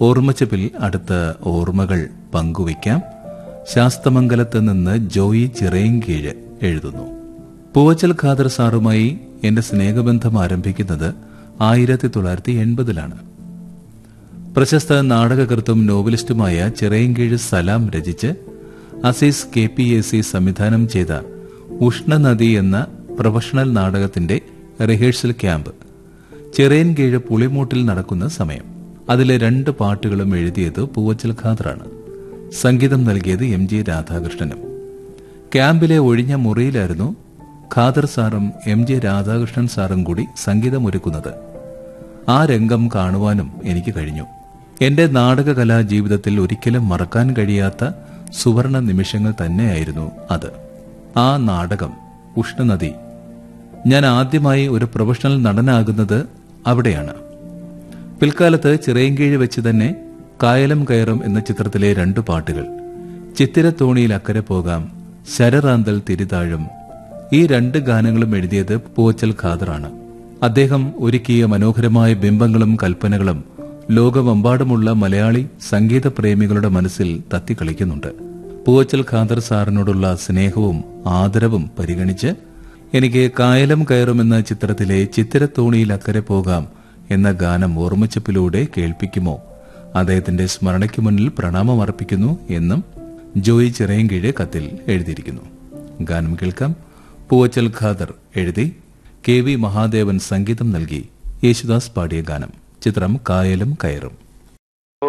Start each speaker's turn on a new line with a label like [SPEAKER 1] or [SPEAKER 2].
[SPEAKER 1] ഓർമ്മച്ചപ്പിൽ അടുത്ത ഓർമ്മകൾ പങ്കുവയ്ക്കാം ശാസ്തമംഗലത്ത് നിന്ന് ജോയി ചിറയൻകീഴ് എഴുതുന്നു പൂവച്ചൽ ഖാദർ സാറുമായി എന്റെ സ്നേഹബന്ധം ആരംഭിക്കുന്നത് ആയിരത്തി തൊള്ളായിരത്തി എൺപതിലാണ് പ്രശസ്ത നാടകകൃത്തും നോവലിസ്റ്റുമായ ചിറയൻകീഴ് സലാം രചിച്ച് Aziz K P A C സംവിധാനം ചെയ്ത ഉഷ്ണനദി എന്ന പ്രൊഫഷണൽ നാടകത്തിന്റെ റിഹേഴ്സൽ ക്യാമ്പ് ചിറയൻകീഴ് പുളിമൂട്ടിൽ നടക്കുന്ന സമയം അതിലെ രണ്ട് പാട്ടുകളും എഴുതിയത് പൂവച്ചൽ ഖാദറാണ് സംഗീതം നൽകിയത് എം ജി രാധാകൃഷ്ണനും ക്യാമ്പിലെ ഒഴിഞ്ഞ മുറിയിലായിരുന്നു ഖാദർ സാറും എം ജെ രാധാകൃഷ്ണൻ സാറും കൂടി സംഗീതമൊരുക്കുന്നത് ആ രംഗം കാണുവാനും എനിക്ക് കഴിഞ്ഞു എന്റെ നാടകകലാ ജീവിതത്തിൽ ഒരിക്കലും മറക്കാൻ കഴിയാത്ത സുവർണ നിമിഷങ്ങൾ തന്നെയായിരുന്നു അത് ആ നാടകം ഉഷ്ണനദി ഞാൻ ആദ്യമായി ഒരു പ്രൊഫഷണൽ നടനാകുന്നത് അവിടെയാണ് പിൽക്കാലത്ത് ചിറയൻകീഴ് വെച്ച് തന്നെ കായലം കയറും എന്ന ചിത്രത്തിലെ രണ്ടു പാട്ടുകൾ ചിത്തിരത്തോണിയിൽ അക്കരെ പോകാം ശരറാന്തൽ തിരിതാഴും ഈ രണ്ട് ഗാനങ്ങളും എഴുതിയത് പൂവച്ചൽ ഖാദറാണ് അദ്ദേഹം ഒരുക്കിയ മനോഹരമായ ബിംബങ്ങളും കൽപ്പനകളും ലോകമെമ്പാടുമുള്ള മലയാളി സംഗീത പ്രേമികളുടെ മനസ്സിൽ തത്തിക്കളിക്കുന്നുണ്ട് പൂവച്ചൽ ഖാദർ സാറിനോടുള്ള സ്നേഹവും ആദരവും പരിഗണിച്ച് എനിക്ക് കായലം കയറുമെന്ന ചിത്രത്തിലെ ചിത്തിരത്തോണിയിൽ അക്കരെ പോകാം എന്ന ഗാനം ഓർമ്മച്ചപ്പിലൂടെ കേൾപ്പിക്കുമോ അദ്ദേഹത്തിന്റെ സ്മരണയ്ക്ക് മുന്നിൽ പ്രണാമം അർപ്പിക്കുന്നു എന്നും ജോയി ചിറയൻകീഴ് കത്തിൽ എഴുതിയിരിക്കുന്നു ഗാനം കേൾക്കാം പൂവച്ചൽ ഖാദർ എഴുതി കെ വി മഹാദേവൻ സംഗീതം നൽകി യേശുദാസ് പാടിയ ഗാനം ചിത്രം കായലും കയറും